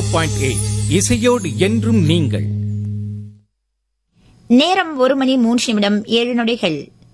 point eight இசையோடு என்றும் நீங்கள் நேரம் ஒரு மணி மூன்று நிமிடம் ஏழு நொடிகள்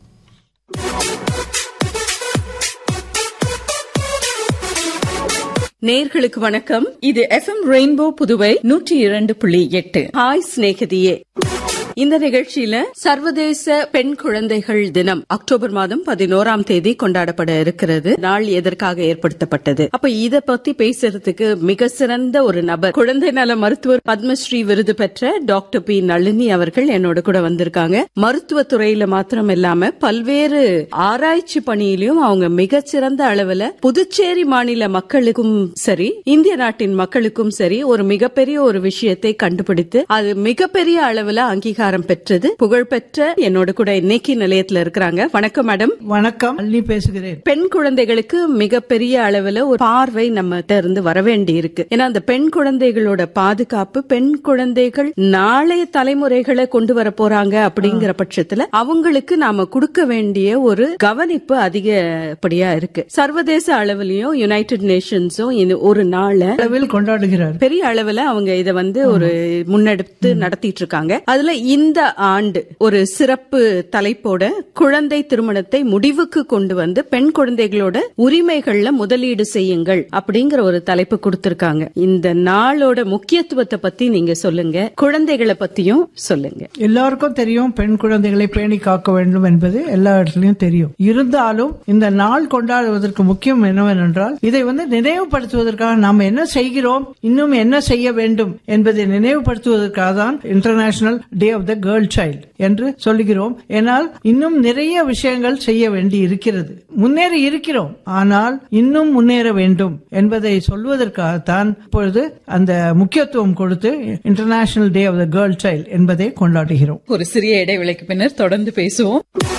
நேர்களுக்கு வணக்கம் இது எஃப்எம் ரெயின்போ புதுவை நூற்றி இரண்டு புள்ளி எட்டு ஹாய் சிநேகிதியே இந்த நிகழ்ச்சியில சர்வதேச பெண் குழந்தைகள் தினம் அக்டோபர் மாதம் பதினோராம் தேதி கொண்டாடப்பட இருக்கிறது நாள் எதற்காக ஏற்படுத்தப்பட்டது அப்ப இத பத்தி பேசுறதுக்கு மிக சிறந்த ஒரு நபர் குழந்தை நல மருத்துவர் பத்மஸ்ரீ விருது பெற்ற டாக்டர் பி நளினி அவர்கள் என்னோட கூட வந்திருக்காங்க மருத்துவ துறையில மாத்திரம் இல்லாம பல்வேறு ஆராய்ச்சி பணியிலும் அவங்க மிகச்சிறந்த அளவுல புதுச்சேரி மாநில மக்களுக்கும் சரி இந்திய நாட்டின் மக்களுக்கும் சரி ஒரு மிகப்பெரிய ஒரு விஷயத்தை கண்டுபிடித்து அது மிகப்பெரிய அளவுல அங்கீகாரம் பெற்றது புகழ்பெற்ற என்னோட கூட இன்னைக்கு நிலையத்துல இருக்கிறாங்க வணக்கம் மேடம் வணக்கம் அள்ளி பேசுகிறேன் பெண் குழந்தைகளுக்கு மிகப்பெரிய அளவுல ஒரு பார்வை நம்ம இருந்து வர வேண்டி இருக்கு ஏன்னா அந்த பெண் குழந்தைகளோட பாதுகாப்பு பெண் குழந்தைகள் நாளைய தலைமுறைகளை கொண்டு வர போறாங்க அப்படிங்கிற பட்சத்துல அவங்களுக்கு நாம கொடுக்க வேண்டிய ஒரு கவனிப்பு அதிகப்படியா இருக்கு சர்வதேச அளவுலயும் யுனைடெட் நேஷன்ஸும் இது ஒரு நாளை அளவில் கொண்டாடுகிறார் பெரிய அளவுல அவங்க இத வந்து ஒரு முன்னெடுத்து நடத்திட்டு இருக்காங்க அதுல இந்த ஆண்டு ஒரு சிறப்பு தலைப்போட குழந்தை திருமணத்தை முடிவுக்கு கொண்டு வந்து பெண் குழந்தைகளோட உரிமைகள்ல முதலீடு செய்யுங்கள் அப்படிங்கிற ஒரு தலைப்பு கொடுத்திருக்காங்க இந்த நாளோட முக்கியத்துவத்தை பத்தி நீங்க சொல்லுங்க குழந்தைகளை பத்தியும் சொல்லுங்க எல்லாருக்கும் தெரியும் பெண் குழந்தைகளை பேணி காக்க வேண்டும் என்பது எல்லா இடத்துலயும் தெரியும் இருந்தாலும் இந்த நாள் கொண்டாடுவதற்கு முக்கியம் என்னவென்றால் இதை வந்து நினைவுபடுத்துவதற்காக நாம் என்ன செய்கிறோம் இன்னும் என்ன செய்ய வேண்டும் என்பதை நினைவுபடுத்துவதற்காக தான் international day of the girl child என்று சொல்லுகிறோம் ஏனால் இன்னும் நிறைய விஷயங்கள் செய்ய வேண்டி இருக்கிறது முன்னேறி இருக்கிறோம் ஆனால் இன்னும் முன்னேற வேண்டும் என்பதை சொல்வதற்காகத்தான் இப்பொழுது அந்த முக்கியத்துவம் கொடுத்து international day of the girl child என்பதை கொண்டாடுகிறோம் ஒரு சிறிய இடைவெளிக்கு பின்னர் தொடர்ந்து பேசுவோம்